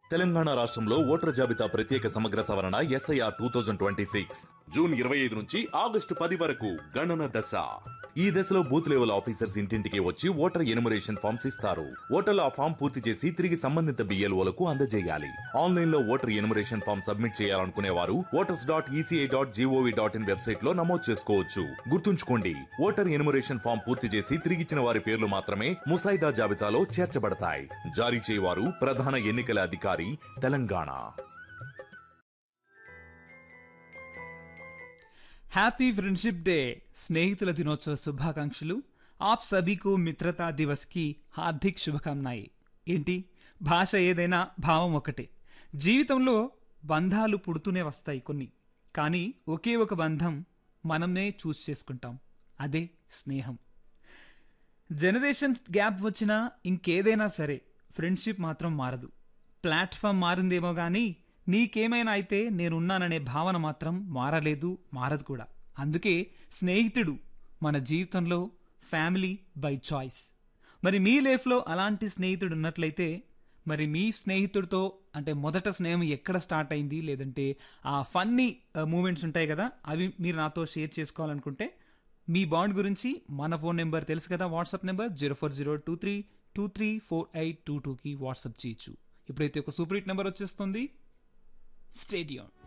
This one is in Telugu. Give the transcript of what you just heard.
తెలంగాణ రాష్ట్రంలో ఓటర్ జాబితా ప్రత్యేక సమగ్ర సవరణ S I R two thousand twenty six June ఇరవై ఐదు నుంచి ఆగస్టు పది వరకు గణన దశ ఈ దశలో బూత్ లెవెల్ ఆఫీసర్స్ ఇంటింటికి వచ్చి ఓటర్ ఎనుమరేషన్ ఫామ్స్ ఇస్తారు ఓటర్లు ఆ ఫామ్ పూర్తి చేసి తిరిగి సంబంధిత బిఎల్ఓలకు అందజేయాలి ఆన్లైన్ లో ఓటర్ ఎనుమరేషన్ ఫామ్ సబ్మిట్ చేయాలనుకునే వారు voters dot E C I dot G O V dot in website లో నమోదు చేసుకోవచ్చు గుర్తుంచుకోండి ఓటర్ ఎనుమరేషన్ ఫామ్ పూర్తి చేసి తిరిగిచ్చిన వారి పేర్లు మాత్రమే ముసాయిదా జాబితాలో చేర్చబడతాయి జారీ చేయవారు ప్రధాన ఎన్నికల అధికారి తెలంగాణ హ్యాపీ ఫ్రెండ్షిప్ డే స్నేహితుల దినోత్సవ శుభాకాంక్షలు ఆప్ సభీకు మిత్రతా దివస్కి హార్దిక్ శుభకామనాయి ఏంటి భాష ఏదైనా భావం ఒకటే జీవితంలో బంధాలు పుడుతూనే వస్తాయి కొన్ని కానీ ఒకే ఒక బంధం మనమే చూస్ చేసుకుంటాం అదే స్నేహం జనరేషన్ గ్యాప్ వచ్చినా ఇంకేదైనా సరే ఫ్రెండ్షిప్ మాత్రం మారదు ప్లాట్ఫామ్ మారిందేమో కానీ నీకేమైనా అయితే నేనున్నాననే భావన మాత్రం మారలేదు మారదు కూడా అందుకే స్నేహితుడు మన జీవితంలో ఫ్యామిలీ బై చాయిస్ మరి మీ లైఫ్లో అలాంటి స్నేహితుడు ఉన్నట్లయితే మరి మీ స్నేహితుడితో అంటే మొదట స్నేహం ఎక్కడ స్టార్ట్ అయింది లేదంటే ఆ ఫన్నీ మూమెంట్స్ ఉంటాయి కదా అవి మీరు నాతో షేర్ చేసుకోవాలనుకుంటే మీ బాండ్ గురించి మన ఫోన్ నెంబర్ తెలుసు కదా WhatsApp number zero four zero two three two three four eight two టూకి వాట్సాప్ చేయొచ్చు ఇప్పుడైతే ఒక సూపర్ హిట్ నెంబర్ వచ్చేస్తుంది స్టేడియం